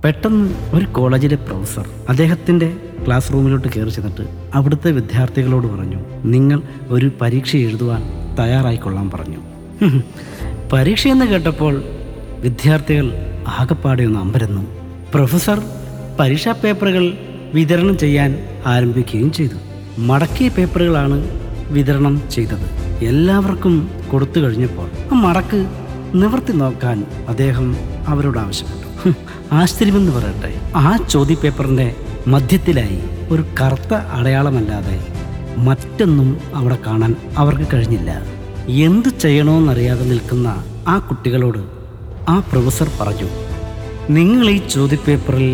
പെട്ടെന്ന് ഒരു കോളേജിലെ പ്രൊഫസർ അദ്ദേഹത്തിൻ്റെ ക്ലാസ് റൂമിലോട്ട് കയറി ചെന്നിട്ട് അവിടുത്തെ വിദ്യാർത്ഥികളോട് പറഞ്ഞു നിങ്ങൾ ഒരു പരീക്ഷ എഴുതുവാൻ തയ്യാറായിക്കൊള്ളാൻ പറഞ്ഞു ഹും. പരീക്ഷയെന്ന് കേട്ടപ്പോൾ വിദ്യാർത്ഥികൾ ആകപ്പാടെ ഒന്ന് അമ്പരന്നു പ്രൊഫസർ പരീക്ഷാ പേപ്പറുകൾ വിതരണം ചെയ്യാൻ ആരംഭിക്കുകയും ചെയ്തു മടക്കിയ പേപ്പറുകളാണ് വിതരണം ചെയ്തത് എല്ലാവർക്കും കൊടുത്തു കഴിഞ്ഞപ്പോൾ ആ മടക്ക് നിവർത്തി നോക്കാൻ അദ്ദേഹം അവരോട് ആവശ്യപ്പെട്ടു ഹും, ആശ്ചര്യമെന്ന് പറയട്ടെ ആ ചോദ്യപേപ്പറിൻ്റെ മധ്യത്തിലായി ഒരു കറുത്ത അടയാളമല്ലാതെ മറ്റൊന്നും അവിടെ കാണാൻ അവർക്ക് കഴിഞ്ഞില്ല എന്തു ചെയ്യണമെന്നറിയാതെ നിൽക്കുന്ന ആ കുട്ടികളോട് ആ പ്രൊഫസർ പറഞ്ഞു നിങ്ങൾ ഈ ചോദ്യപേപ്പറിൽ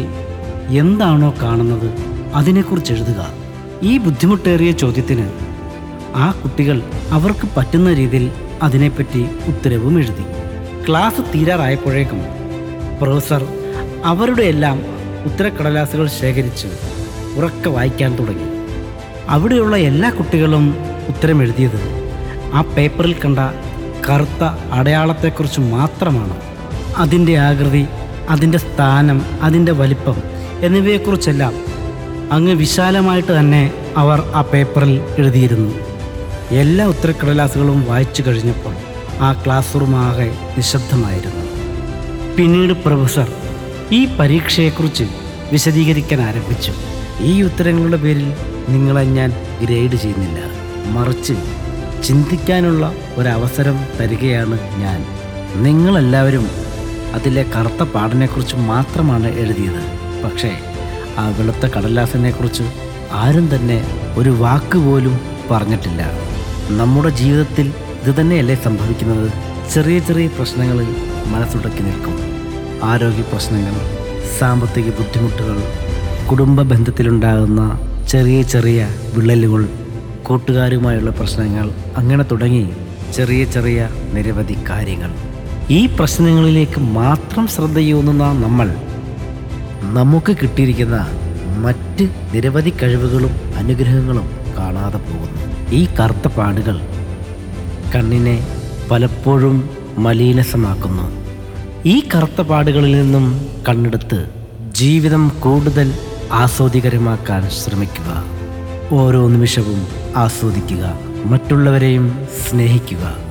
എന്താണോ കാണുന്നത് അതിനെക്കുറിച്ച് എഴുതുക ഈ ബുദ്ധിമുട്ടേറിയ ചോദ്യത്തിന് ആ കുട്ടികൾ അവർക്ക് പറ്റുന്ന രീതിയിൽ അതിനെപ്പറ്റി ഉത്തരവും എഴുതി ക്ലാസ് തീരാറായപ്പോഴേക്കും പ്രൊഫസർ അവരുടെ എല്ലാം ഉത്തരക്കടലാസുകൾ ശേഖരിച്ച് ഉറക്കെ വായിക്കാൻ തുടങ്ങി അവിടെയുള്ള എല്ലാ കുട്ടികളും ഉത്തരം എഴുതിയത് ആ പേപ്പറിൽ കണ്ട കറുത്ത അടയാളത്തെക്കുറിച്ച് മാത്രമാണ് അതിൻ്റെ ആകൃതി അതിൻ്റെ സ്ഥാനം അതിൻ്റെ വലിപ്പം എന്നിവയെക്കുറിച്ചെല്ലാം അങ്ങ് വിശാലമായിട്ട് തന്നെ അവർ ആ പേപ്പറിൽ എഴുതിയിരുന്നു എല്ലാ ഉത്തരക്കടലാസുകളും വായിച്ചു കഴിഞ്ഞപ്പോൾ ആ ക്ലാസ് റൂം ആകെ നിശബ്ദമായിരുന്നു പിന്നീട് പ്രൊഫസർ ഈ പരീക്ഷയെക്കുറിച്ച് വിശദീകരിക്കാൻ ആരംഭിച്ചു ഈ ഉത്തരങ്ങളുടെ പേരിൽ നിങ്ങളെ ഞാൻ ഗ്രേഡ് ചെയ്യുന്നില്ല മറിച്ച് ചിന്തിക്കാനുള്ള ഒരവസരം തരികയാണ് ഞാൻ നിങ്ങളെല്ലാവരും അതിലെ കറുത്ത പാടിനെക്കുറിച്ച് മാത്രമാണ് എഴുതിയത് പക്ഷേ ആ വെളുത്ത കടലാസിനെക്കുറിച്ച് ആരും തന്നെ ഒരു വാക്ക് പോലും പറഞ്ഞിട്ടില്ല നമ്മുടെ ജീവിതത്തിൽ ഇത് തന്നെയല്ലേ സംഭവിക്കുന്നത് ചെറിയ ചെറിയ പ്രശ്നങ്ങളിൽ മനസ്സുടക്കി നിൽക്കും ആരോഗ്യ പ്രശ്നങ്ങൾ സാമ്പത്തിക ബുദ്ധിമുട്ടുകൾ കുടുംബ ബന്ധത്തിലുണ്ടാകുന്ന ചെറിയ ചെറിയ വിള്ളലുകൾ കൂട്ടുകാരുമായുള്ള പ്രശ്നങ്ങൾ അങ്ങനെ തുടങ്ങി ചെറിയ ചെറിയ നിരവധി കാര്യങ്ങൾ ഈ പ്രശ്നങ്ങളിലേക്ക് മാത്രം ശ്രദ്ധയൂന്നുന്ന നമ്മൾ നമുക്ക് കിട്ടിയിരിക്കുന്ന മറ്റ് നിരവധി കഴിവുകളും അനുഗ്രഹങ്ങളും കാണാതെ പോകുന്നു ഈ കറുത്ത പാടുകൾ കണ്ണിനെ പലപ്പോഴും മലീനസമാക്കുന്നു ഈ കറുത്ത പാടുകളിൽ നിന്നും കണ്ണെടുത്ത് ജീവിതം കൂടുതൽ ആസ്വാദികരമാക്കാൻ ശ്രമിക്കുക ഓരോ നിമിഷവും ആസ്വദിക്കുക മറ്റുള്ളവരെയും സ്നേഹിക്കുക